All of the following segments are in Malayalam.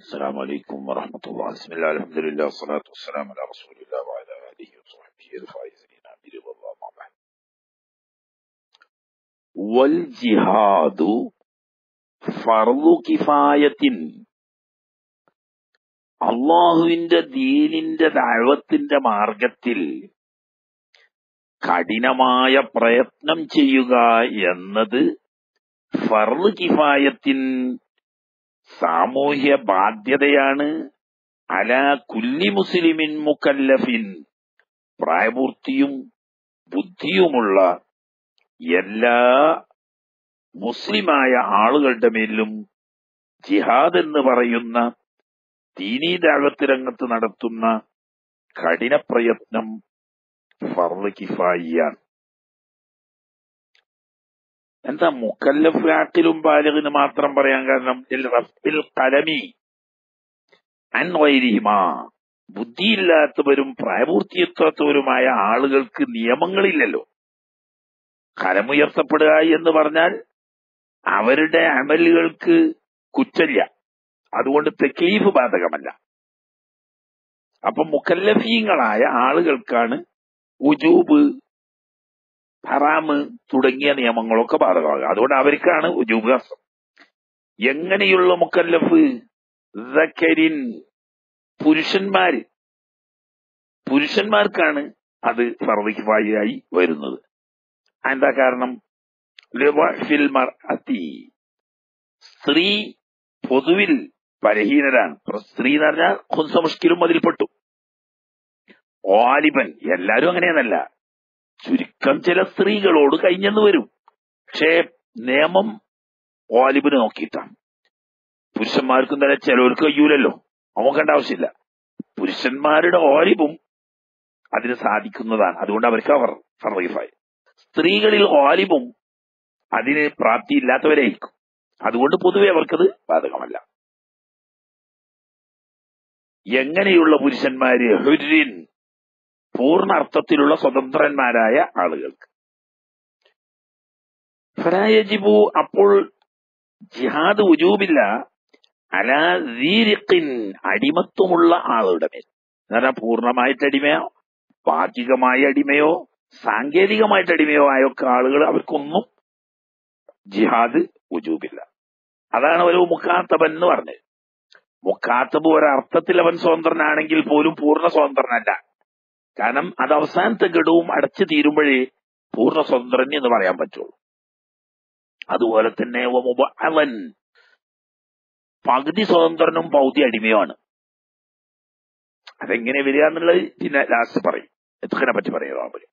السلام عليكم ورحمة الله بسم الله الحمد لله والصلاة والسلام على رسول الله وعلى آله وصحبه الفائزين برضا الله ما بعد والجهاد فرض كفاية അള്ളാഹുവിന്റെ ദീനിന്റെ ദൈവത്തിന്റെ മാർഗത്തിൽ കഠിനമായ പ്രയത്നം ചെയ്യുക എന്നത് ഫർള് കിഫായത്തിൻ സാമൂഹ്യ ബാധ്യതയാണ് അല കുല്ലി മുസ്ലിമിൻ മുക്കല്ലഫിൻ പ്രായപൂർത്തിയും ബുദ്ധിയുമുള്ള എല്ലാ മുസ്ലിമായ ആളുകളുടെ മേലും ജിഹാദ് എന്ന് പറയുന്ന ദീനീ ദാവത്ത് രംഗത്ത് നടത്തുന്ന കഠിന പ്രയത്നം ഫർള് കിഫായിയാണ് എന്താ മുക്കല്ലഫ് ആക്കിലും ബാലകിന് മാത്രം പറയാൻ കാരണം റഫിൽ കലമി അൻ വൈരിഹിമാ ബുദ്ധിയില്ലാത്തവരും പ്രായപൂർത്തിയെത്താത്തവരുമായ ആളുകൾക്ക് നിയമങ്ങളില്ലല്ലോ കലമുയർത്തപ്പെടുക എന്ന് പറഞ്ഞാൽ അവരുടെ അമലുകൾക്ക് കുറ്റല്ല അതുകൊണ്ട് തെക്കീഫ് ബാധകമല്ല അപ്പൊ മുക്കല്ലഫീങ്ങളായ ആളുകൾക്കാണ് ഉജൂബ് ഹറാമ് തുടങ്ങിയ നിയമങ്ങളൊക്കെ ബാധകമാകുക അതുകൊണ്ട് അവർക്കാണ് ഉജൂബ് അസം എങ്ങനെയുള്ള മുക്കല്ലഫ് സക്കരിൻ പുരുഷന്മാര് പുരുഷന്മാർക്കാണ് അത് ഫർദിഫായി വരുന്നത് എന്താ കാരണം ലിവഫിൽ മർഅത്തി സ്ത്രീ പൊതുവിൽ ബലഹീനരാണ് സ്ത്രീ എന്ന് പറഞ്ഞാൽ കുൻസ മുഷ്കിലും അതിൽപ്പെട്ടു ഓലിബൻ എല്ലാരും അങ്ങനെയെന്നല്ല ചുരുക്കം ചില സ്ത്രീകളോട് കഴിഞ്ഞെന്ന് വരും പക്ഷേ നിയമം ഓലിബിന് നോക്കിയിട്ടാണ് പുരുഷന്മാർക്കും തന്നെ ചിലവർക്ക് കഴിയൂലല്ലോ നോക്കേണ്ട ആവശ്യമില്ല പുരുഷന്മാരുടെ ഓലിബും അതിന് സാധിക്കുന്നതാണ് അതുകൊണ്ട് അവർക്ക് അവർ സർവൈഫായി സ്ത്രീകളിൽ ഓലിബും അതിന് പ്രാപ്തിയില്ലാത്തവരായിരിക്കും അതുകൊണ്ട് പൊതുവെ അവർക്കത് ബാധകമല്ല എങ്ങനെയുള്ള പുരുഷന്മാര് ഹുരിൻ പൂർണ്ണ അർത്ഥത്തിലുള്ള സ്വതന്ത്രന്മാരായ ആളുകൾക്ക് ഫലായജിബു അപ്പോൾ ജിഹാദ് ഉജൂബില്ല അലാ ദീരിഖിൻ അടിമത്വമുള്ള ആളുടെ മേൽ എന്ന് പൂർണ്ണമായിട്ട് അടിമയോ ഭാഗികമായ അടിമയോ സാങ്കേതികമായിട്ട് അടിമയോ ആയൊക്കെ ആളുകൾ അവർക്കൊന്നും ജിഹാദ് ഉജൂബില്ല അതാണ് ഒരു മുക്കാത്തബൻ എന്ന് പറഞ്ഞത് മുക്കാത്തബ് ഒരർത്ഥത്തിൽ അവൻ സ്വതന്ത്രനാണെങ്കിൽ പോലും പൂർണ്ണ സ്വതന്ത്രനല്ല കാരണം അത് അവസാനത്തെ ഘടവും അടച്ചു തീരുമ്പോഴേ പൂർണ്ണ സ്വതന്ത്രൻ എന്ന് പറയാൻ പറ്റുള്ളൂ അതുപോലെ തന്നെ അവൻ പകുതി സ്വതന്ത്രനും പൗതി അടിമയുമാണ് അതെങ്ങനെ വരിക എന്നുള്ളത് പിന്നെ ലാസ്റ്റ് പറയും എത്തിനെ പറ്റി പറയുക അവര്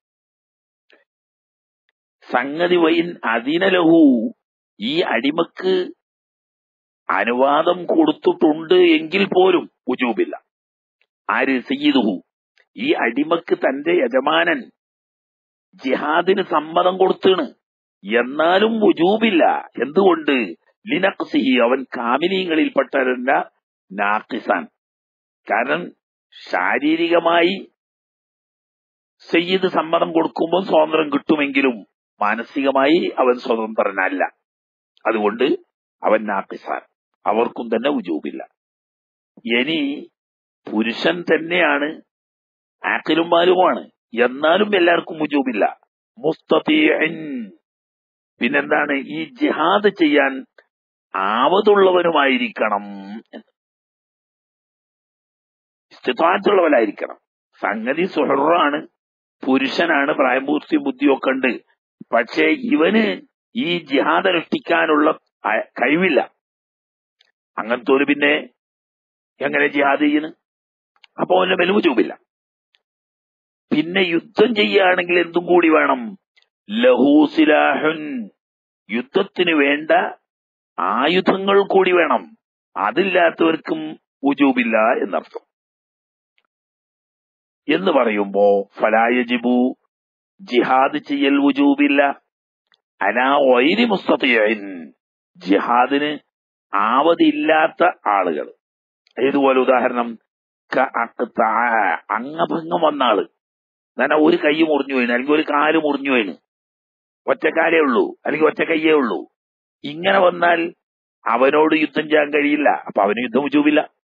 സംഗതി വൈൻ അതിനലഹു ഈ അടിമക്ക് അനുവാദം കൊടുത്തിട്ടുണ്ട് എങ്കിൽ പോലും ഉജൂബില്ല ആര് സയ്യിദുഹു ഈ അടിമക്ക് തന്റെ യജമാനൻ ജിഹാദിന് സമ്മതം കൊടുത്താണ് എന്നാലും ഉജൂബില്ല എന്തുകൊണ്ട് ലിനക്സിഹി അവൻ കാമിനീങ്ങളിൽപ്പെട്ടവരല്ല നാക്കിസാൻ കാരണം ശാരീരികമായി സയ്യിദ് സമ്മതം കൊടുക്കുമ്പോൾ സ്വാതന്ത്ര്യം കിട്ടുമെങ്കിലും മാനസികമായി അവൻ സ്വതന്ത്രനല്ല അതുകൊണ്ട് അവൻ നാക്കിസാൻ അവർക്കും തന്നെ ഉജൂബില്ല ഇനി പുരുഷൻ തന്നെയാണ് ആക്കിലും മാലുമാണ് എന്നാലും എല്ലാവർക്കും ഉജൂബില്ല മുസ്തീൻ പിന്നെന്താണ് ഈ ജിഹാദ് ചെയ്യാൻ ആവതുള്ളവനുമായിരിക്കണം ഇസ്തിത്വാറ്റുള്ളവരായിരിക്കണം സംഗതി സുഹറാണ് പുരുഷനാണ് പ്രായപൂർത്തി ബുദ്ധിയൊക്കെ ഉണ്ട് പക്ഷേ ഇവന് ഈ ജിഹാദ് അനുഷ്ഠിക്കാനുള്ള കഴിവില്ല അങ്ങനത്തെ ഒരു പിന്നെ എങ്ങനെ ജിഹാദ് ചെയ്യുന്നു അപ്പൊ അവന്റെ മെലുവ് ചൂപില്ല പിന്നെ യുദ്ധം ചെയ്യുകയാണെങ്കിൽ എന്തും കൂടി വേണം ലഹൂസിലാഹുൻ യുദ്ധത്തിന് വേണ്ട ആയുധങ്ങൾ കൂടി വേണം അതില്ലാത്തവർക്കും ഉജൂബില്ല എന്നർത്ഥം എന്ന് പറയുമ്പോ ഫലായജിബു ജിഹാദ് ചെയ്യൽ ഉജൂബില്ല അലാ വൈരി മുസ്തീൻ ജിഹാദിന് ആവതില്ലാത്ത ആളുകൾ ഏതുപോലെ ഉദാഹരണം അംഗഭംഗം വന്ന ആള് എന്നാൽ ഒരു കൈ മുറിഞ്ഞു വീണ് അല്ലെങ്കിൽ ഒരു കാല് മുറിഞ്ഞു വീണ് ഒറ്റക്കാലേ ഉള്ളൂ അല്ലെങ്കിൽ ഒറ്റ കയ്യേ ഉള്ളൂ ഇങ്ങനെ വന്നാൽ അവനോട് യുദ്ധം ചെയ്യാൻ കഴിയില്ല അപ്പൊ അവന് യുദ്ധം ഉജൂബില്ല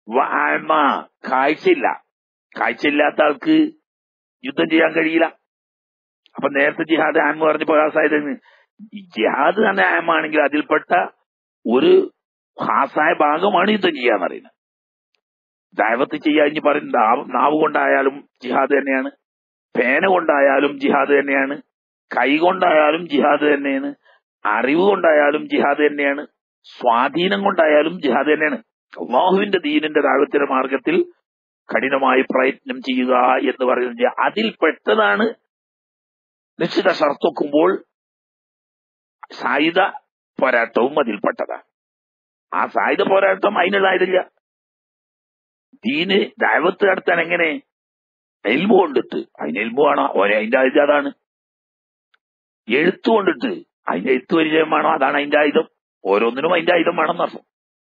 വാമ കാഴ്ചയില്ല കാഴ്ചയില്ലാത്ത ആൾക്ക് യുദ്ധം ചെയ്യാൻ കഴിയില്ല അപ്പൊ നേരത്തെ ജിഹാദ് ആൻമ പറഞ്ഞ പ്രയാസായത് ഈ ജിഹാദ് തന്നെ ആമാണെങ്കിൽ അതിൽപ്പെട്ട ഒരു ഹാസായ ഭാഗമാണ് യുദ്ധം ചെയ്യാന്ന് പറയുന്നത് ദൈവത്ത് ചെയ്യാൻ ഇനി പറയും നാവ് നാവ് കൊണ്ടായാലും ജിഹാദ് തന്നെയാണ് പേന കൊണ്ടായാലും ജിഹാദ് തന്നെയാണ് കൈ കൊണ്ടായാലും ജിഹാദ് തന്നെയാണ് അറിവ് കൊണ്ടായാലും ജിഹാദ് തന്നെയാണ് സ്വാധീനം കൊണ്ടായാലും ജിഹാദ് തന്നെയാണ് അള്ളാഹുവിന്റെ ദീനിന്റെ ദൈവത്തിന്റെ മാർഗത്തിൽ കഠിനമായി പ്രയത്നം ചെയ്യുക എന്ന് പറയുന്നത് അതിൽ പെട്ടതാണ് നിശ്ചിത ഷർത്തുക്കുമ്പോൾ സായുധ പോരാട്ടവും അതിൽപ്പെട്ടതാണ് ആ സായുധ പോരാട്ടം അതിനുള്ളതായതില്ല ദീന് ദൈവത്ത് നടത്താൻ എങ്ങനെ എൽമു കൊണ്ടിട്ട് അതിന് എൽമു ആണോ ഓരോ അതിന്റെ ആയുധം അതാണ് എഴുത്ത് കൊണ്ടിട്ട് അതിന്റെ എഴുത്ത് പരിചയമാണോ അതാണ് അതിന്റെ ആയുധം ഓരോന്നിനും അതിന്റെ ആയുധം വേണം എന്നർത്ഥം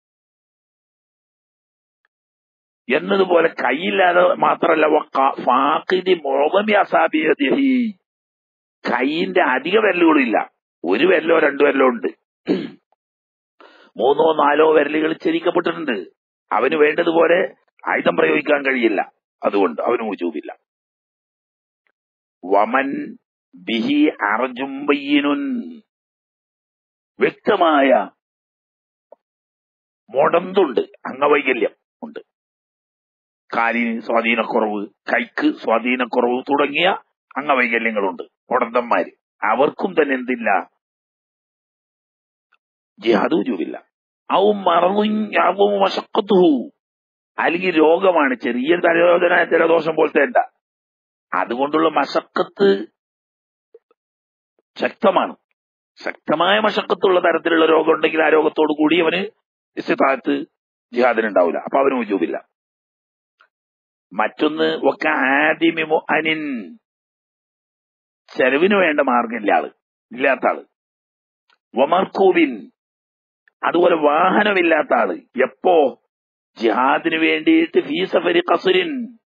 എന്നതുപോലെ കൈയില്ലാതെ മാത്രല്ല ഫാഖിദി മുഴമി അസാബിയതിഹി കൈയിന്റെ അധിക വിരലുകളില്ല ഒരു വിരലോ രണ്ടു വിരലോ ഉണ്ട് മൂന്നോ നാലോ വിരലുകൾ ചരിക്കപ്പെട്ടിട്ടുണ്ട് അവന് വേണ്ടതുപോലെ ആയുധം പ്രയോഗിക്കാൻ കഴിയില്ല അതുകൊണ്ട് അവന് മുജൂബില്ല വമൻ ബിഹി അർജുംബയ്യനുൻ വ്യക്തമായ മുടന്തുണ്ട് അംഗവൈകല്യം ഉണ്ട് കാലിന് സ്വാധീനക്കുറവ് കൈക്ക് സ്വാധീനക്കുറവ് തുടങ്ങിയ അംഗവൈകല്യങ്ങളുണ്ട് മുടന്തന്മാര് അവർക്കും തന്നെ എന്തില്ല ജിഹാദ് ഉജൂബില്ല ഔ മറന്നു മശക്കത്തുഹു അല്ലെങ്കിൽ രോഗമാണ് ചെറിയ തലവേദന ജലദോഷം പോലത്തെ എന്താ അതുകൊണ്ടുള്ള മശക്കത്ത് ശക്തമാണ് ശക്തമായ മശക്കത്തുള്ള തരത്തിലുള്ള രോഗം ഉണ്ടെങ്കിൽ ആ രോഗത്തോടു കൂടി അവന് ഇസ്താത്ത് ജിഹാദിനുണ്ടാവില്ല അപ്പൊ അവന് ഉജൂബില്ല മറ്റൊന്ന് ഒക്കെ ആദിമിമു അനിൻ ചെലവിന് വേണ്ട മാർഗമില്ല ആള് ഇല്ലാത്ത ആള് വമർക്കൂബിൻ അതുപോലെ വാഹനമില്ലാത്ത ആള് എപ്പോ ജിഹാദിന് വേണ്ടിയിട്ട് ഫീ സഫരി കസുരിൻ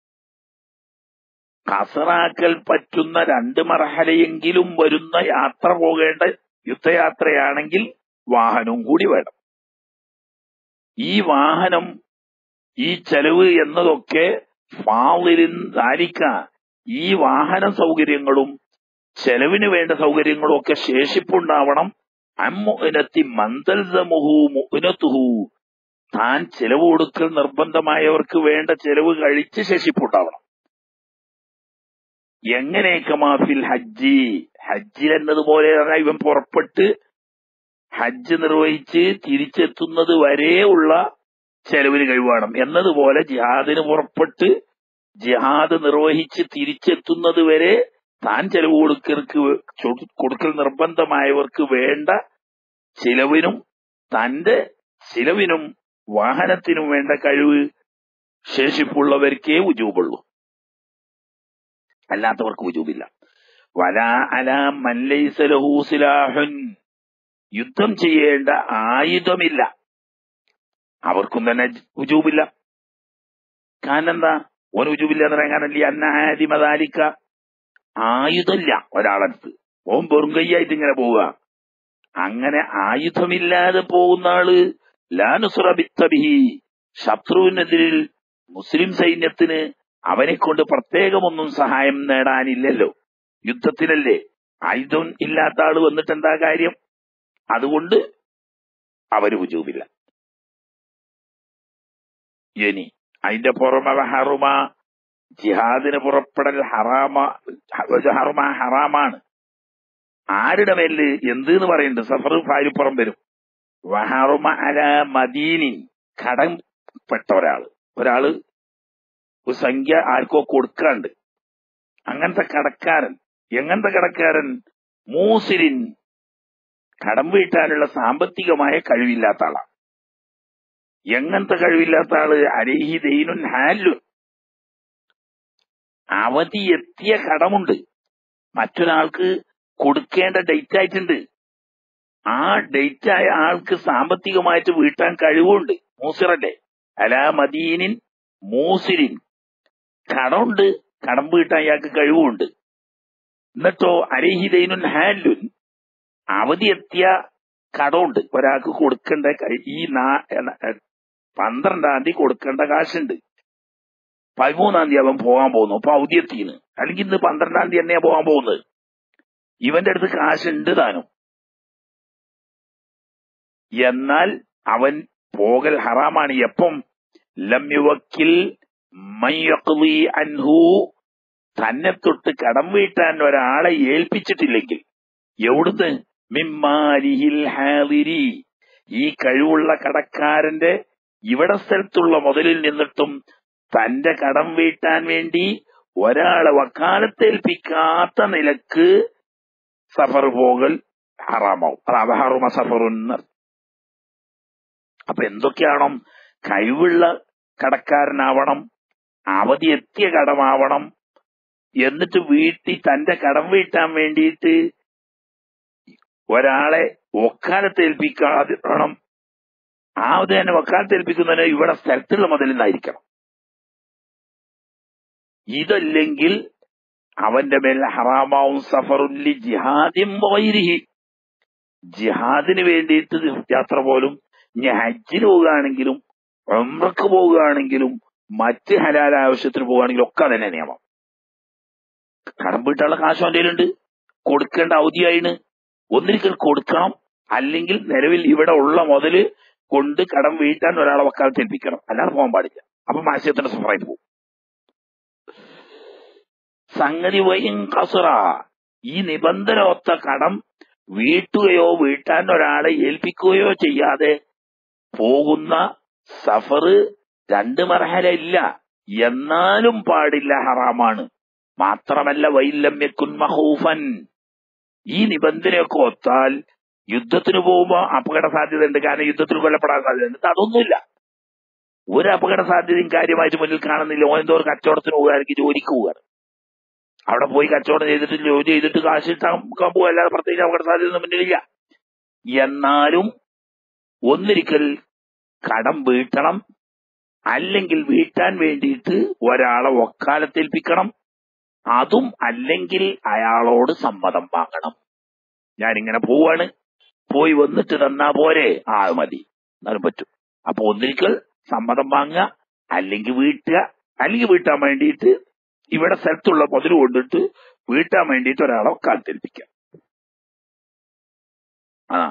കസറാക്കൽ പറ്റുന്ന രണ്ട് മർഹലയെങ്കിലും വരുന്ന യാത്ര പോകേണ്ട യുദ്ധയാത്രയാണെങ്കിൽ വാഹനവും കൂടി വേണം ഈ വാഹനം ഈ ചെലവ് എന്നതൊക്കെ ഫാളിലിൻ ദാലിക്ക ഈ വാഹന സൗകര്യങ്ങളും ചെലവിന് വേണ്ട സൗകര്യങ്ങളും ഒക്കെ ശേഷിപ്പുണ്ടാവണം അമ്മുനത്തി മന്ദൽസമുഹു മുനത്തുഹു താൻ ചെലവ് കൊടുക്കൽ നിർബന്ധമായവർക്ക് വേണ്ട ചെലവ് കഴിച്ച് ശേഷിപ്പുണ്ടാവണം എങ്ങനെയൊക്കെ മാഫിൽ ഹജ്ജി ഹജ്ജിൽ എന്നതുപോലെ ഇവൻ പുറപ്പെട്ട് ഹജ്ജ് നിർവഹിച്ച് തിരിച്ചെത്തുന്നത് വരെയുള്ള ചെലവിന് കഴിവാണം എന്നതുപോലെ ജിഹാദിന് പുറപ്പെട്ട് ജിഹാദ് നിർവഹിച്ച് തിരിച്ചെത്തുന്നത് വരെ താൻ ചെലവ് കൊടുക്കർക്ക് കൊടുക്കൽ നിർബന്ധമായവർക്ക് വേണ്ട ചിലവിനും തന്റെ ചിലവിനും വാഹനത്തിനും വേണ്ട കഴിവ് ശേഷിപ്പുള്ളവർക്കേ ഉജൂബുള്ളൂ അല്ലാത്തവർക്ക് ഉജൂബില്ല വല അല മല്ലൈസലഹൂസിലാഹുൻ യുദ്ധം ചെയ്യേണ്ട ആയുധമില്ല അവർക്കും തന്നെ ഉജൂബില്ല കാരണം എന്താ ഓൻ ഉജൂബില്ല എന്ന് പറയാൻ കാരണം അന്ന ആദിമതാലിക്ക ആയുധമില്ല ഒരാളടുത്ത് ഓൻ വെറും കൈയായിട്ട് ഇങ്ങനെ പോവുക അങ്ങനെ ആയുധമില്ലാതെ പോകുന്ന ആള് ലാനുസുറബിത്തബിഹി ശത്രുവിനെതിരിൽ മുസ്ലിം സൈന്യത്തിന് അവനെ കൊണ്ട് പ്രത്യേകമൊന്നും സഹായം നേടാനില്ലല്ലോ യുദ്ധത്തിനല്ലേ ആയുധം ഇല്ലാത്ത ആള് വന്നിട്ട് എന്താ കാര്യം അതുകൊണ്ട് അവര് ഉജൂബില്ല ഇനി അതിന്റെ പുറമെ ഹറുമ ജിഹാദിന് പുറപ്പെടൽ ഹറാമ ഹറുമ ഹറാമാണ് ആരുടെ മേല് എന്ത് എന്ന് പറയുന്നുണ്ട് സഫർ ഫാരിപ്പുറം വരും വഹറുമ അല മദീനിൻ കടംപ്പെട്ട ഒരാള് ഒരാള് ഒരു സംഖ്യ ആർക്കോ കൊടുക്കാണ്ട് അങ്ങനത്തെ കടക്കാരൻ എങ്ങനത്തെ കടക്കാരൻ മൂസിരിൻ കടം വീട്ടാനുള്ള സാമ്പത്തികമായ കഴിവില്ലാത്ത ആളാണ് എങ്ങനത്തെ കഴിവില്ലാത്ത ആള് അരഹി ദൈനുൻ ഹാലുൻ അവധി എത്തിയ കടമുണ്ട് മറ്റൊരാൾക്ക് കൊടുക്കേണ്ട ഡേറ്റ് ആയിട്ടുണ്ട് ആ ഡേറ്റ് ആയ ആൾക്ക് സാമ്പത്തികമായിട്ട് വീട്ടാൻ കഴിവുണ്ട് മൂസിറല്ലേ അല മദീനിൻ മൂസിരിൻ കടമുണ്ട് കടം വീട്ടാൻ അയാൾക്ക് കഴിവുണ്ട് എന്നിട്ടോ അരഹിദൈനുൻ ഹാലുൻ അവധി എത്തിയ കടമുണ്ട് ഒരാൾക്ക് കൊടുക്കേണ്ട ഈ പന്ത്രണ്ടാം തീയതി കൊടുക്കേണ്ട കാശുണ്ട് പതിമൂന്നാം തീയതി അവൻ പോകാൻ പോകുന്നു അപ്പൊ ഔദ്യത്തിന് അല്ലെങ്കിൽ ഇന്ന് പന്ത്രണ്ടാം തീയതി തന്നെയാ പോകാൻ പോകുന്നത് ഇവന്റെ അടുത്ത് കാശുണ്ട് താനും എന്നാൽ അവൻ പോകൽ ഹറാമാണ് എപ്പം ലം യുവക്കിൽ മയ്യഖ്ലി അൻഹു തന്നെ തൊട്ട് കടം വീട്ടാൻ ഒരാളെ ഏൽപ്പിച്ചിട്ടില്ലെങ്കിൽ എവിടുന്ന് മിമ്മാലിഹിൽ ഹാദിരി ഈ കഴിവുള്ള കടക്കാരന്റെ ഇവിടെ സ്ഥലത്തുള്ള മുതലിൽ നിന്നിട്ടും തന്റെ കടം വീട്ടാൻ വേണ്ടി ഒരാളെ വക്കാലത്തേൽപ്പിക്കാത്ത നിലക്ക് സഫർ പോകൽ ഹറാമാവും അത് അബഹറുമ സഫറുന്ന് അപ്പൊ എന്തൊക്കെയാണോ കഴിവുള്ള കടക്കാരനാവണം അവധി എത്തിയ കടമാവണം എന്നിട്ട് വീട്ടി തന്റെ കടം വീട്ടാൻ വേണ്ടിയിട്ട് ഒരാളെ ഒക്കാലത്തേൽപ്പിക്കാതെ വേണം ആ അത് തന്നെ വക്കാലത്തേൽപ്പിക്കുന്നതിന് ഇവിടെ സ്ഥലത്തുള്ള മുതലിൽ നിന്നായിരിക്കണം ഇതല്ലെങ്കിൽ അവന്റെ മേൽ ഹറാമാവും സഫറുല്ലി ജിഹാദിം വൈരിഹി ജിഹാദിന് വേണ്ടിയിട്ട് യാത്ര പോലും ഇനി ഹജ്ജിന് പോവുകയാണെങ്കിലും ഉംറക്ക് പോവുകയാണെങ്കിലും മറ്റ് ഹലാല ആവശ്യത്തിന് പോവുകയാണെങ്കിലും ഒക്കെ തന്നെ നിയമം കടം വീട്ടാനുള്ള കാശ് അവന്റെ കൊടുക്കേണ്ട അവധിയായിന് ഒന്നിരിക്കൽ കൊടുക്കണം അല്ലെങ്കിൽ നിലവിൽ ഇവിടെ ഉള്ള മുതല് കൊണ്ട് കടം വീട്ടാൻ ഒരാളെ വക്കാലത്ത് ഏൽപ്പിക്കണം അല്ലാതെ പോകാൻ പാടില്ല അപ്പൊ മാസ്യത്തിന്റെ സഫറായിട്ട് പോകും സംഗതി വൈൻ കസുറ ഈ നിബന്ധന ഒത്ത കടം വീട്ടുകയോ വീട്ടാൻ ഒരാളെ ഏൽപ്പിക്കുകയോ ചെയ്യാതെ പോകുന്ന സഫറ് രണ്ട് മർഹല ഇല്ല എന്നാലും പാടില്ല ഹറാമാണ് മാത്രമല്ല വൈലമ്യക്കുൻ മഹൂഫൻ ഈ നിബന്ധനയൊക്കെ ഒത്താൽ യുദ്ധത്തിന് പോകുമ്പോ അപകട സാധ്യത ഉണ്ട് കാരണം യുദ്ധത്തിൽ കൊല്ലപ്പെടാൻ സാധ്യതയുണ്ട് ഇത് അതൊന്നുമില്ല ഒരു അപകട സാധ്യതയും കാര്യമായിട്ട് മുന്നിൽ കാണുന്നില്ല ഓനെന്തോ ഒരു കച്ചവടത്തിന് പോകുകയാണെങ്കിൽ ജോലിക്ക് പോവുകയാണ് അവിടെ പോയി കച്ചവടം ചെയ്തിട്ട് ജോലി ചെയ്തിട്ട് കാശ് കിട്ടാൻ പോകുക അല്ലാതെ പ്രത്യേകിച്ച് അപകട സാധ്യത മുന്നിലില്ല എന്നാലും ഒന്നിരിക്കൽ കടം വീട്ടണം അല്ലെങ്കിൽ വീട്ടാൻ വേണ്ടിയിട്ട് ഒരാളെ ഒക്കാലത്തേൽപ്പിക്കണം അതും അല്ലെങ്കിൽ അയാളോട് സമ്മതം വാങ്ങണം ഞാനിങ്ങനെ പോവാണ് പോയി വന്നിട്ട് തന്നാ പോരെ ആ അത് മതി എന്നാലും പറ്റും അപ്പൊ ഒന്നിരിക്കൽ സമ്മതം വാങ്ങുക അല്ലെങ്കിൽ വീട്ടുക അല്ലെങ്കിൽ വീട്ടാൻ വേണ്ടിയിട്ട് ഇവിടെ സ്ഥലത്തുള്ള മുതൽ കൊണ്ടിട്ട് വീട്ടാൻ വേണ്ടിയിട്ട് ഒരാളെ ഒക്കാലത്തേൽപ്പിക്കുക ആ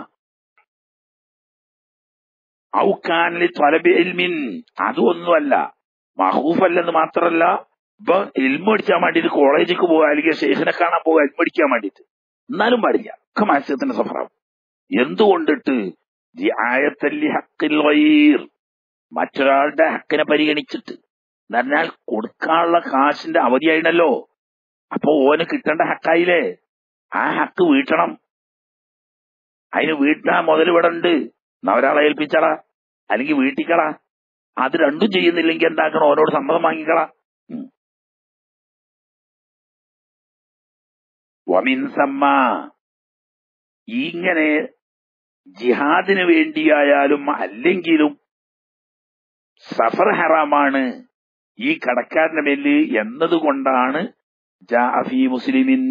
ഔക്കാനിൽ ത്വലബിൽമിൻ അതൊന്നുമല്ല മഹൂഫല്ലെന്ന് മാത്രല്ല ഇപ്പൊ ഇൽമ പഠിച്ചാൻ വേണ്ടിയിട്ട് കോളേജിലേക്ക് പോകുക അല്ലെങ്കിൽ ഷെയ്ഖിനെ കാണാൻ പോകുക ഇൽമ പഠിക്കാൻ വേണ്ടിയിട്ട് എന്നാലും പാടില്ല ഒക്കെ മത്സ്യത്തിന്റെ സഫറാവും എന്തുകൊണ്ടിട്ട് ആയത്തല്ലി ഹക്കിൽ വൈർ മറ്റൊരാളുടെ ഹക്കിനെ പരിഗണിച്ചിട്ട് എന്ന് പറഞ്ഞാൽ കൊടുക്കാനുള്ള കാശിന്റെ അവധിയായിണല്ലോ അപ്പൊ ഓന് കിട്ടേണ്ട ഹക്കായില്ലേ ആ ഹക്ക് വീട്ടണം അതിന് വീട്ടാ മുതൽ ഇവിടെ ഉണ്ട് എന്നാ ഒരാളെ ഏൽപ്പിച്ചടാ അല്ലെങ്കിൽ വീട്ടിക്കടാ അത് രണ്ടും ചെയ്യുന്നില്ലെങ്കിൽ എന്താക്കണം ഓനോട് സമ്മതം വാങ്ങിക്കളാ വമിൻസമ്മ ഇങ്ങനെ ജിഹാദിന് വേണ്ടിയായാലും അല്ലെങ്കിലും സഫർ ഹറാമാണ് ഈ കടക്കാരന്റെ മേല് എന്നതുകൊണ്ടാണ് ജാഫി മുസ്ലിമിൻ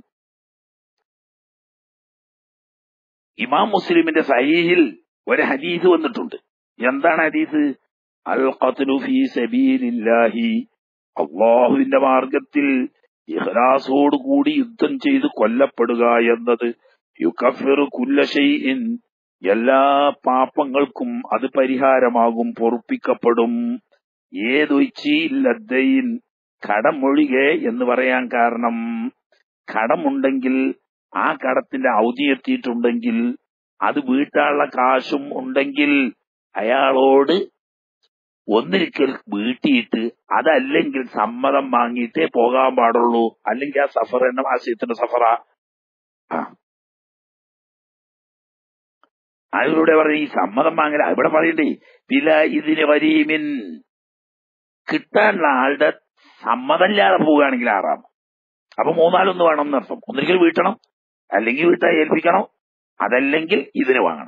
ഇമാം മുസ്ലിമിന്റെ സഹീഹിൽ ഒരു ഹദീസ് വന്നിട്ടുണ്ട് എന്താണ് ഹദീസ് അൽ ഖത്ലു ഫീ സബീലില്ലാഹി അള്ളാഹുവിന്റെ മാർഗത്തിൽ ഇഖ്ലാസോട് കൂടി യുദ്ധം ചെയ്ത് കൊല്ലപ്പെടുക എന്നത് യുക്കഫിറു കുല്ല ഷൈഇൻ എല്ലാ പാപങ്ങൾക്കും അത് പരിഹാരമാകും പൊറുപ്പിക്കപ്പെടും ഏതൊഴിച്ചില്ലദ്ദൈൻ കടമൊഴികെ എന്ന് പറയാൻ കാരണം കടമുണ്ടെങ്കിൽ ആ കടത്തിന്റെ അവധി എത്തിയിട്ടുണ്ടെങ്കിൽ അത് വീട്ടാനുള്ള കാശും ഉണ്ടെങ്കിൽ അയാളോട് ഒന്നിരിക്കൽ വീട്ടിയിട്ട് അതല്ലെങ്കിൽ സമ്മതം വാങ്ങിയിട്ടേ പോകാൻ പാടുള്ളൂ അല്ലെങ്കിൽ ആ സഫർ എന്ന ആശയത്തിന്റെ സഫറ ആ അതിലൂടെ പറഞ്ഞ ഈ സമ്മതം വാങ്ങല ഇവിടെ പറയണ്ടേ വില ഇതിന് വരീമിൻ കിട്ടാനുള്ള ആളുടെ സമ്മതമില്ലാതെ പോവുകയാണെങ്കിൽ ആറാം അപ്പൊ മൂന്നാലൊന്ന് വേണം എന്നർത്ഥം ഒന്നിരിക്കൽ വീട്ടണം അല്ലെങ്കിൽ വീട്ടാ ഏൽപ്പിക്കണം അതല്ലെങ്കിൽ ഇതിന് വാങ്ങണം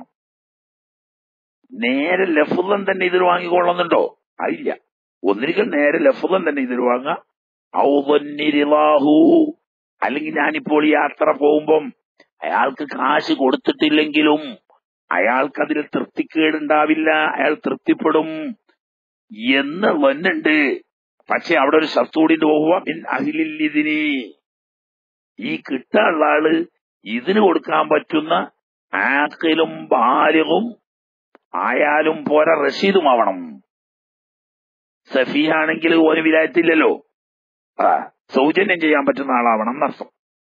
നേരെ ലഫുദൻ തന്നെ ഇതിന് വാങ്ങിക്കൊള്ളുന്നുണ്ടോ അതില്ല ഒന്നിരിക്കൽ നേരെ ലഫുദൻ തന്നെ ഇതിന് വാങ്ങാ ഔദന്നിരിലാഹു അല്ലെങ്കിൽ ഞാനിപ്പോൾ യാത്ര പോകുമ്പം അയാൾക്ക് കാശ് കൊടുത്തിട്ടില്ലെങ്കിലും അയാൾക്കതിൽ തൃപ്തിക്കേടുണ്ടാവില്ല അയാൾ തൃപ്തിപ്പെടും എന്ന് വന്നുണ്ട് പക്ഷെ അവിടെ ഒരു ശസ്തൂടിന്റെ പോവുക മിൻ അഹിലിൽ ഇതിന് ഈ കിട്ടാനുള്ള ആള് ഇതിന് കൊടുക്കാൻ പറ്റുന്ന ആക്കലും ബാലികും ആയാലും പോരാ റഷീദുമാവണം സഫീഹാണെങ്കിൽ ഓന് വിലായത്തില്ലല്ലോ ആ സൗജന്യം ചെയ്യാൻ പറ്റുന്ന ആളാവണം എന്നർത്ഥം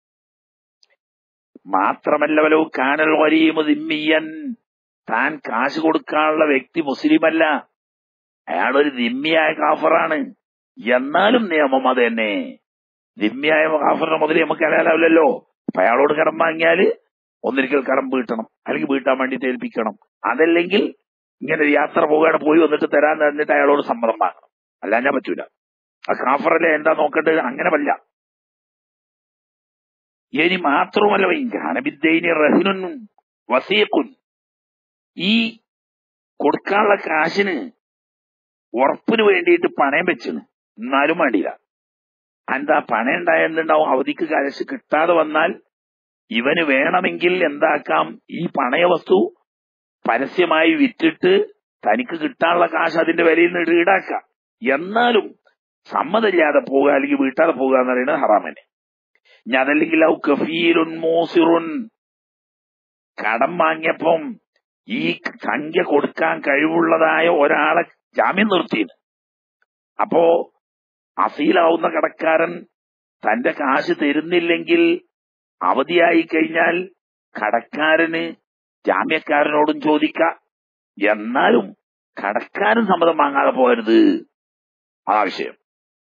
മാത്രമല്ല വലോ കാനൽ വരീമു ദിമ്മിയൻ താൻ കാശ് കൊടുക്കാനുള്ള വ്യക്തി മുസ്ലിമല്ല അയാളൊരു ദിമ്മിയായ കാഫറാണ് എന്നാലും നിയമം അത് തന്നെ ദിമ്മിയായ കാഫറിന്റെ മുതൽ നമുക്ക് ഹലാലാവില്ലല്ലോ അപ്പൊ അയാളോട് കടം വാങ്ങിയാല് ഒന്നിരിക്കൽ കടം വീട്ടണം അല്ലെങ്കിൽ വീട്ടാൻ വേണ്ടി ഏൽപ്പിക്കണം അതല്ലെങ്കിൽ ഇങ്ങനെ ഒരു യാത്ര പോവുകയാണ് പോയി വന്നിട്ട് തരാൻ തന്നിട്ട് അയാളോട് സമ്മതം വാങ്ങണം അല്ല ഞാൻ പറ്റൂല ആ കാഫറല്ലേ എന്താ നോക്കേണ്ടത് അങ്ങനെ വല്ല ഇനി മാത്രമല്ല ഗാനബിദ്ദൈനി റഹിനുൻ വസീഖുൻ ഈ കൊടുക്കാനുള്ള കാശിന് ഉറപ്പിന് വേണ്ടിയിട്ട് പണയം വെച്ചിന് എന്നാലും വേണ്ടിയില്ല എന്താ പണയം ഉണ്ടായെന്നുണ്ടാവും അവധിക്ക് കാശ് കിട്ടാതെ വന്നാൽ ഇവന് വേണമെങ്കിൽ എന്താക്കാം ഈ പണയ വസ്തു പരസ്യമായി വിറ്റിട്ട് തനിക്ക് കിട്ടാനുള്ള കാശ് അതിന്റെ വിലയിൽ നിന്ന് ഈടാക്കാം എന്നാലും സമ്മതമില്ലാതെ പോവുക അല്ലെങ്കിൽ വീട്ടാതെ പോവുക എന്ന് പറയുന്നത് ഹറാമനെ ഇനി അതല്ലെങ്കിൽ ഔ കഫീലുൻ മോസിറുൻ കടം വാങ്ങിയപ്പം ഈ സംഖ്യ കൊടുക്കാൻ കഴിവുള്ളതായ ഒരാളെ ജാമ്യം നിർത്തിയത് അപ്പോ അസീലാവുന്ന കടക്കാരൻ തന്റെ കാശ് തരുന്നില്ലെങ്കിൽ അവധിയായി കഴിഞ്ഞാൽ കടക്കാരന് ജാമ്യക്കാരനോടും ചോദിക്കാം എന്നാലും കടക്കാരൻ സമ്മതം വാങ്ങാതെ പോകരുത് ആവശ്യം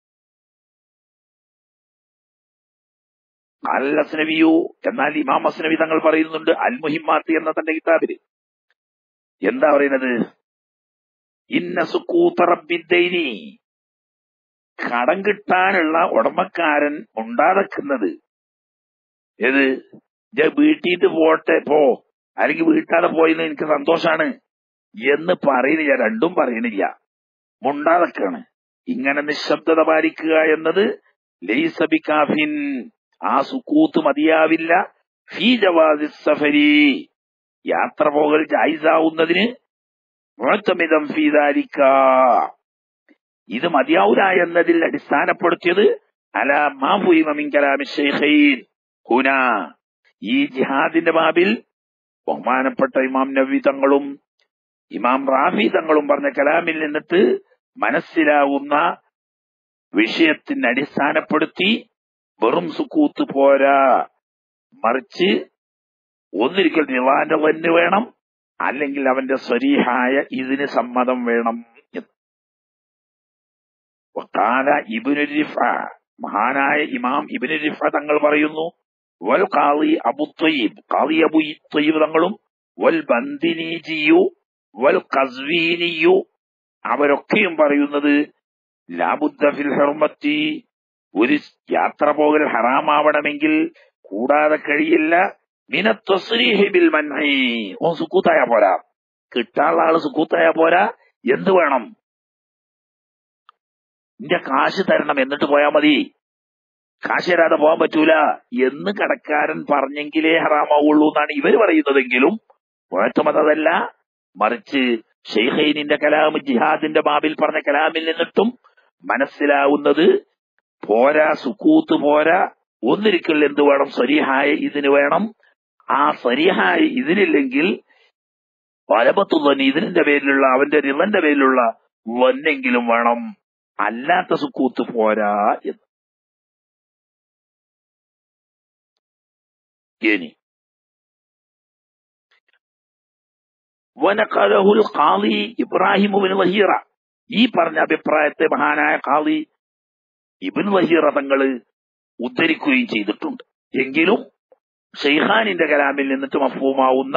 അൽ അസ്നവിയു എന്നാൽ ഇമാം അസ്നവി തങ്ങൾ പറയുന്നുണ്ട് അൽ മുഹിമാത്തി എന്ന തന്റെ കിതാബില് എന്താ പറയുന്നത് ഇന്ന സുക്കൂത്ത റബ്ബിദ്ദൈനി കടം കിട്ടാനുള്ള ഉടമക്കാരൻ ഉണ്ടാതെക്കുന്നത് ഏത് ഞാൻ വീട്ടിട്ട് പോട്ടെ പോ അല്ലെങ്കിൽ വീട്ടാതെ പോയെന്ന് എനിക്ക് സന്തോഷാണ് എന്ന് പറയുന്നില്ല രണ്ടും പറയുന്നില്ല മുണ്ടാതെക്കാണ് ഇങ്ങനെ നിശബ്ദത പാലിക്കുക എന്നത് ലൈസബിക്കാഫിൻ ആ സുക്കൂത്ത് മതിയാവില്ല ഫീ ജവാദി സഫരി യാത്ര പോകൽ ജായിസാവുന്നതിന് മുഴത്തമിതം ഫീദാലിക്ക ഇത് മതിയാവൂല എന്നതിൽ അടിസ്ഥാനപ്പെടുത്തിയത് അല മാഫുയിമിൻ കലാമി ഷെയ്ഖൈൻ ഹുന ഈ ജിഹാദിന്റെ ബാബിൽ ബഹുമാനപ്പെട്ട ഇമാം നബി തങ്ങളും ഇമാം റാഫി തങ്ങളും പറഞ്ഞ കലാമിൽ നിന്നിട്ട് മനസ്സിലാവുന്ന വിഷയത്തിന് അടിസ്ഥാനപ്പെടുത്തി വെറും സുക്കൂത്ത് പോരാ മറിച്ച് ഒന്നിരിക്കൽ നിവാന്റെ വന്ന് വേണം അല്ലെങ്കിൽ അവന്റെ സ്വരീഹായ ഇതിന് സമ്മതം വേണം എന്ന് വക്കാല ഇബിനുരിഫ മഹാനായ ഇമാം ഇബിനുരിഫ തങ്ങൾ പറയുന്നു വൽ ഖാദി അബു ത്വയ്യിബ് ഖാദി അബു ത്വയ്യിബ് തങ്ങളും വൽ ബന്ദിനീജിയു വൽ ഖസ്വീനിയു അവരൊക്കെയും പറയുന്നത് ലാബുദ്ദ ഫിൽ ഹർമത്തി ഒരു യാത്ര പോകൽ ഹറാമാവണമെങ്കിൽ കൂടാതെ കഴിയില്ല മിനത്വസ്രീഹി ബിൽ മൻഹി ഓ സുക്കൂത്തായ പോരാ കിട്ടാനുള്ള ആള് സുക്കൂത്തായ പോരാ എന്ത് വേണം നിന്റെ കാശ് തരണം എന്നിട്ട് പോയാ മതി കാശ് തരാതെ പോകാൻ പറ്റൂല എന്ന് കടക്കാരൻ പറഞ്ഞെങ്കിലേ ഹറാമാവുള്ളൂ എന്നാണ് ഇവര് പറയുന്നതെങ്കിലും മുഴത്തുമത് അതല്ല മറിച്ച് ഷെയ്ഖൈനിന്റെ കലാം ജിഹാദിന്റെ ബാബിൽ പറഞ്ഞ കലാമിൽ നിന്നിട്ടും മനസ്സിലാവുന്നത് പോരാ സുക്കൂത്ത് പോരാ ഒന്നിരിക്കൽ എന്ത് വേണം സ്വരീഹായ ഇതിന് വേണം ആ സ്വരീഹായ ഇതിനില്ലെങ്കിൽ വലപത്തുള്ളന് ഇതിന്റെ പേരിലുള്ള അവന്റെ റിവന്റെ പേരിലുള്ള വന്നെങ്കിലും വേണം അല്ലാത്ത സുക്കൂത്ത് പോരാ എന്ന് ഇനി വനഖലഹുൽ ഖാദി ഇബ്രാഹിം ഇബ്നു വഹീറ ഈ പറഞ്ഞ അഭിപ്രായത്തെ മഹാനായ ഖാദി ഇബിൻ വഹീറ തങ്ങള് ഉദ്ധരിക്കുകയും ചെയ്തിട്ടുണ്ട് എങ്കിലും ഷെയ്ഖാനിന്റെ കലാമിൽ നിന്നിട്ട് മഫൂമാവുന്ന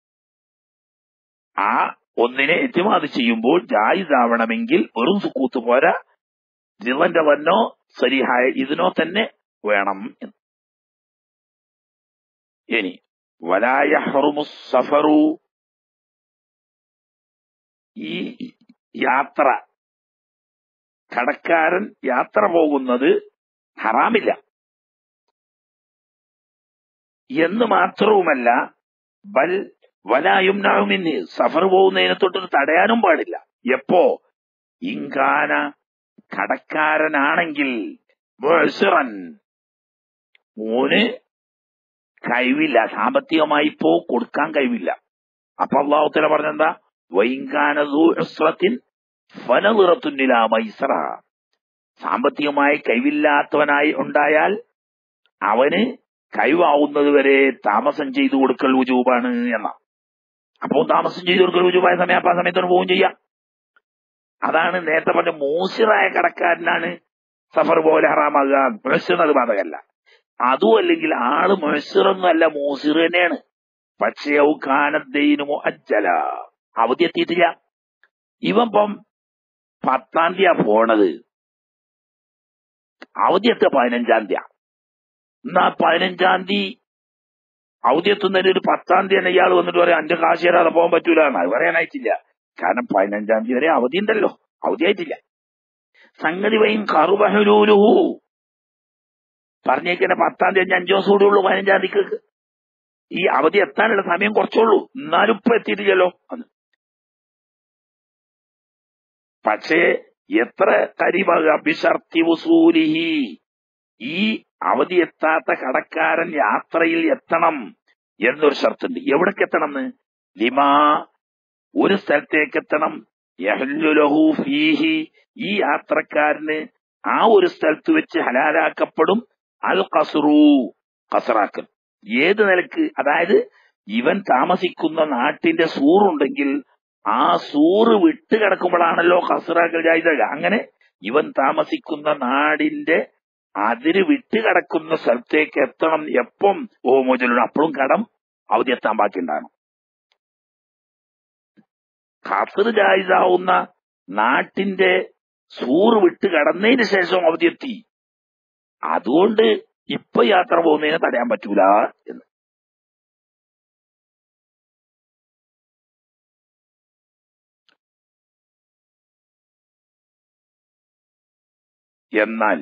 ആ ഒന്നിനെ എത്തിമാത് ചെയ്യുമ്പോൾ ജായിസാവണമെങ്കിൽ വെറും സുക്കൂത്ത് പോരാ ദിവന്റെ വന്നോ സരിഹായ ഇതിനോ തന്നെ വേണം എന്ന് ഇനി വലായഹറുമു സഫറു ഈ യാത്ര കടക്കാരൻ യാത്ര പോകുന്നത് ഹറാമില്ല എന്ന് മാത്രവുമല്ല ബൽ വലായും നഴുമിന് സഫർ പോകുന്നതിനെ തൊട്ട് തടയാനും പാടില്ല എപ്പോ ഇങ്കാന കടക്കാരനാണെങ്കിൽ മുഅ്സിറൻ. മോന് കഴിവില്ല സാമ്പത്തികമായി ഇപ്പോ കൊടുക്കാൻ കഴിവില്ല അപ്പൊ അള്ളാഹുത്തല പറഞ്ഞെന്താ വൈങ്കാന ദൂസ്രത്തിൻ ഫനനിറത്തുന്നില മൈസറ സാമ്പത്തികമായി കഴിവില്ലാത്തവനായി ഉണ്ടായാൽ അവന് കഴിവാവുന്നത് വരെ താമസം ചെയ്തു കൊടുക്കൽ ഉജൂബാണ് എന്ന അപ്പോ താമസം ചെയ്തു കൊടുക്കൽ ഉജൂബായ സമയം അപ്പൊ ആ സമയത്തോട് പോവുകയും ചെയ്യാം അതാണ് നേരത്തെ പറഞ്ഞ മൂസിറായ കടക്കാരനാണ് സഫർ പോലെ ഹറാമാകുക മുഴസിർ അത് ബാധകല്ല അതും അല്ലെങ്കിൽ ആള് മുഴസിറൊന്നും അല്ല മൂസിർ തന്നെയാണ് പക്ഷേ ഔഖാനദ്ദൈനുമോ അജ്ജല അവധി എത്തിയിട്ടില്ല ഇവൻ ഇപ്പം പത്താം തീയതിയാ പോണത് അവധി എത്തുക പതിനഞ്ചാം തീയതി എന്നാ പതിനഞ്ചാം തീയതി അവധി എത്തുന്നതിന് ഒരു പത്താം തീയതി തന്നെ ഇയാൾ വന്നിട്ട് പറയാം അന്റെ കാശ് തരാതെ പോകാൻ പറ്റൂല എന്ന് പറയാനായിട്ടില്ല കാരണം പതിനഞ്ചാം തീയതി വരെ അവധി ഉണ്ടല്ലോ അവധി ആയിട്ടില്ല സംഗതി വൈം കറുബഹലൂലുഹു പറഞ്ഞേക്കുന്ന പത്താം തീയതി അഞ്ചു ദിവസം കൂടെ ഉള്ളൂ പതിനഞ്ചാം തീയതിക്ക് ഈ അവധി എത്താനുള്ള സമയം കുറച്ചുള്ളൂ എന്നാലും ഇപ്പൊ എത്തിയിട്ടില്ലല്ലോ അത് പക്ഷേ എത്ര കരിവാകുക ബിഷർത്തി വസൂലിഹി ഈ അവധി എത്താത്ത കടക്കാരൻ യാത്രയിൽ എത്തണം എന്നൊരു ഷർത്തുണ്ട് എവിടേക്ക് എത്തണം എന്ന് ലിമാ ഒരു സ്ഥലത്തേക്ക് എത്തണം യഹ്ലുലഹു ഫീഹി ഈ യാത്രക്കാരന് ആ ഒരു സ്ഥലത്ത് വെച്ച് ഹലാലാക്കപ്പെടും അൽ കസറു കസറാക്കൽ ഏത് നിലക്ക് അതായത് ഇവൻ താമസിക്കുന്ന നാട്ടിന്റെ സൂറുണ്ടെങ്കിൽ ആ സൂറ് വിട്ട് കിടക്കുമ്പോഴാണല്ലോ കസറാക്കൽ ജായിത അങ്ങനെ ഇവൻ താമസിക്കുന്ന നാടിന്റെ അതിര് വിട്ട് കിടക്കുന്ന സ്ഥലത്തേക്ക് എത്തണം എപ്പം ഓ മോചനം അപ്പോഴും കടം അവധി എത്താൻ ബാക്കി ഉണ്ടാകണം ഖസർ ജായിസാവുന്ന നാട്ടിന്റെ സൂറ് വിട്ട് കടന്നതിന് ശേഷം അവധി എത്തി അതുകൊണ്ട് ഇപ്പൊ യാത്ര പോകുന്നതിനെ തടയാൻ പറ്റൂല എന്ന് എന്നാൽ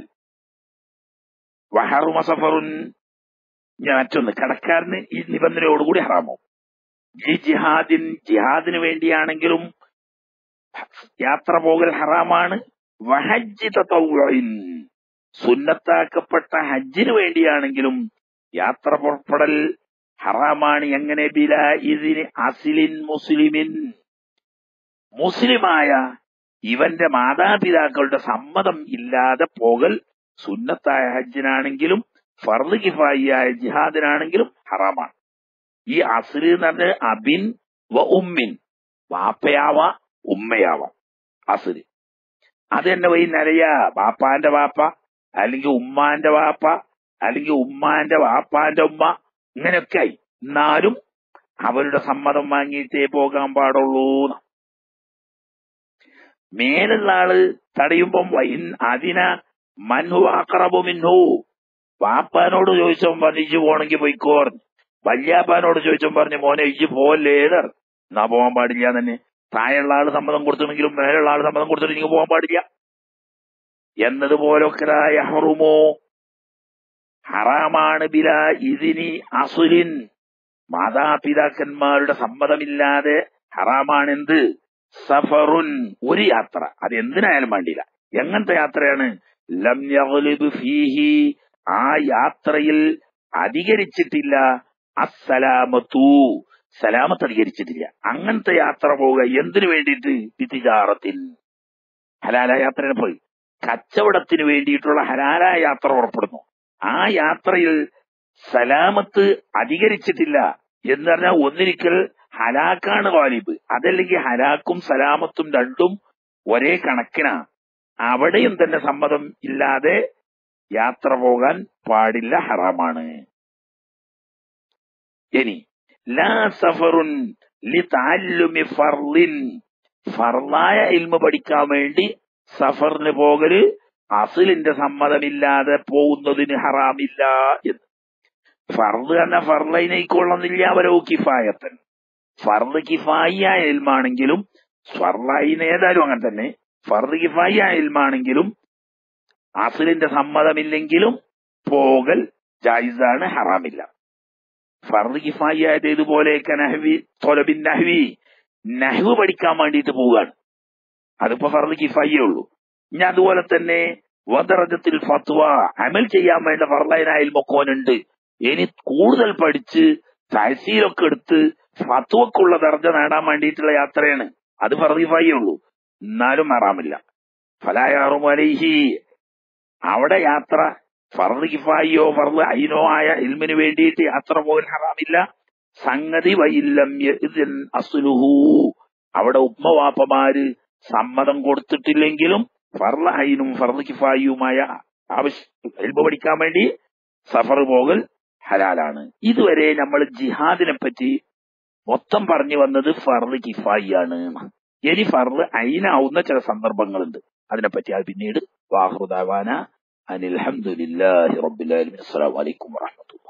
വഹറുമ സഫറുൻ ഞാൻ മറ്റൊന്ന് കടക്കാരന് ഈ നിബന്ധനയോടുകൂടി ഹറാമോ ഈ ജിഹാദിൻ ജിഹാദിന് വേണ്ടിയാണെങ്കിലും യാത്ര പോകൽ ഹറാമാണ് വഹജ്ജ് തതവ്വുഇൻ സുന്നത്താക്കപ്പെട്ട ഹജ്ജിന് വേണ്ടിയാണെങ്കിലും യാത്ര പുറപ്പെടൽ ഹറാമാണ് എങ്ങനെ ബില ഇതിന് അസിലിൻ മുസ്ലിമിൻ മുസ്ലിമായ ഇവന്റെ മാതാപിതാക്കളുടെ സമ്മതം ഇല്ലാതെ പോകൽ സുന്നത്തായ ഹജ്ജിനാണെങ്കിലും ഫർദ് കിഫായിയായ ജിഹാദിനാണെങ്കിലും ഹറാമാണ് ഈ അസ്രി എന്ന് പറഞ്ഞത് അബിൻ വ ഉമ്മിൻ വാപ്പയാവാം ഉമ്മയാവാം അസ്രി അത് തന്നെ വൈ നരയ വാപ്പാന്റെ വാപ്പ അല്ലെങ്കിൽ ഉമ്മാന്റെ വാപ്പ അല്ലെങ്കിൽ ഉമ്മാന്റെ വാപ്പാന്റെ ഉമ്മ ഇങ്ങനെയൊക്കെ ആയി എന്നാലും അവരുടെ സമ്മതം വാങ്ങിയിട്ടേ പോകാൻ പാടുള്ളൂ മേലുള്ള ആള് തടയുമ്പം വൈൻ അതിന മൻഹു അക്രബു മിൻഹു വാപ്പാനോട് ചോദിച്ചവൻ പറഞ്ഞു ഇജ്ജ് പോണെങ്കിൽ പോയിക്കോ പറഞ്ഞു വല്യാപ്പാനോട് ചോദിച്ചവൻ പറഞ്ഞു മോനെ ഇജ്ജ് പോവല്ലേ എന്നാ പോകാൻ പാടില്ല തന്നെ താഴെയുള്ള ആള് സമ്മതം കൊടുത്തിട്ടുണ്ടെങ്കിലും മേലുള്ള ആള് സമ്മതം കൊടുത്തിട്ട് പോകാൻ പാടില്ല എന്നതുപോലൊക്കെ ഹറുമോ ഹറാമാണ് ബില ഇതിനി അസുലിൻ മാതാപിതാക്കന്മാരുടെ സമ്മതമില്ലാതെ ഹറാമാണെന്ത് സഫറുൻ ഒരു യാത്ര അത് എന്തിനായാലും വേണ്ടിയില്ല എങ്ങനത്തെ യാത്രയാണ് ലം യഗ്ലിബ് ഫീഹി ആ യാത്രയിൽ അധികരിച്ചിട്ടില്ല അസലാമത്തു സലാമത്ത് അധികരിച്ചിട്ടില്ല അങ്ങനത്തെ യാത്ര പോവുക എന്തിനു വേണ്ടിയിട്ട് വിതിചാറത്തിൽ ഹലാല യാത്രയെ പോയി കച്ചവടത്തിന് വേണ്ടിയിട്ടുള്ള ഹലാലായ യാത്ര പുറപ്പെടുന്നു ആ യാത്രയിൽ സലാമത്ത് അധികരിച്ചിട്ടില്ല എന്ന് പറഞ്ഞാൽ ഒന്നിരിക്കൽ ഹലാക്കാണ് വാലിബ് അതല്ലെങ്കിൽ ഹലാക്കും സലാമത്തും രണ്ടും ഒരേ കണക്കിനാ അവിടെയും തന്നെ സമ്മതം ഇല്ലാതെ യാത്ര പോകാൻ പാടില്ല ഹറാമാണ് ഇനി ലാ സഫറുൻ ലി താല്ലുമി ഫർലിൻ ഫർലായ ഇൽമ പഠിക്കാൻ വേണ്ടി സഫറിന് പോകല് അസിലിന്റെ സമ്മതമില്ലാതെ പോകുന്നതിന് ഹറാമില്ല എന്ന് ഫർദ് എന്ന ഫർലൈനയിക്കൊള്ളുന്നില്ല അവരോ കിഫായത്തൻ ഫർദ് കിഫായിയായ ഇൽമാണെങ്കിലും ഫർലൈന് ഏതായാലും അങ്ങനെ തന്നെ ഫർദ് കിഫായിയായ ഇൽമാണെങ്കിലും അസിലിന്റെ സമ്മതമില്ലെങ്കിലും പോകൽ ജായിസാണ് ഹറാമില്ല ഫർദ് കിഫായി ആയത് ഇതുപോലെയൊക്കെ നഹ്വി തൊലബിൻ നഹ്വി നഹ്വ് പഠിക്കാൻ വേണ്ടിയിട്ട് പോവുകയാണ് അതിപ്പോ ഫർദ് കിഫായിയേ ഉള്ളൂ ഇനി അതുപോലെ തന്നെ വദറജത്തിൽ ഫത്വ അമൽ ചെയ്യാൻ വേണ്ട ഫർലൈനായിൽ മൊക്കോനുണ്ട് ഇനി കൂടുതൽ പഠിച്ച് തഹസീലൊക്കെ എടുത്ത് ഫത്വക്കുള്ള ദർജ നേടാൻ വേണ്ടിയിട്ടുള്ള യാത്രയാണ് അത് ഫർദിഫായി ഉള്ളൂ എന്നാലും മാറാമില്ല ഫലായാറും അലൈഹി അവിടെ യാത്ര ഫർദ് കിഫായിയോ ഫർദ് ഐനോ ആയ ഇൽമിന് വേണ്ടിയിട്ട് യാത്ര പോകാൻ ഹറാമില്ല സംഗതി വൈല്ലം യഅ്ദൻ അസ്ലുഹു അവിടെ ഉമ്മവാപ്പമാര് സമ്മതം കൊടുത്തിട്ടില്ലെങ്കിലും ഫർള ഐനും ഫർദ് കിഫായിയുമായ ആവശ്യം ഇൽമ പഠിക്കാൻ വേണ്ടി സഫർ പോകൽ ഹലാലാണ് ഇതുവരെ നമ്മൾ ജിഹാദിനെ പറ്റി മൊത്തം പറഞ്ഞു വന്നത് ഫർദ് കിഫായി ആണ് ഇനി ഫർദ് ഐനാവുന്ന ചില സന്ദർഭങ്ങളുണ്ട് അതിനെപ്പറ്റി അത് പിന്നീട് വാഹൃദാവാന അനിൽഹമുല്ലാഹി റബ്ബിൽ ആലമീൻ അസ്സലാമു അലൈക്കും വറഹ്മത്തുള്ളാഹി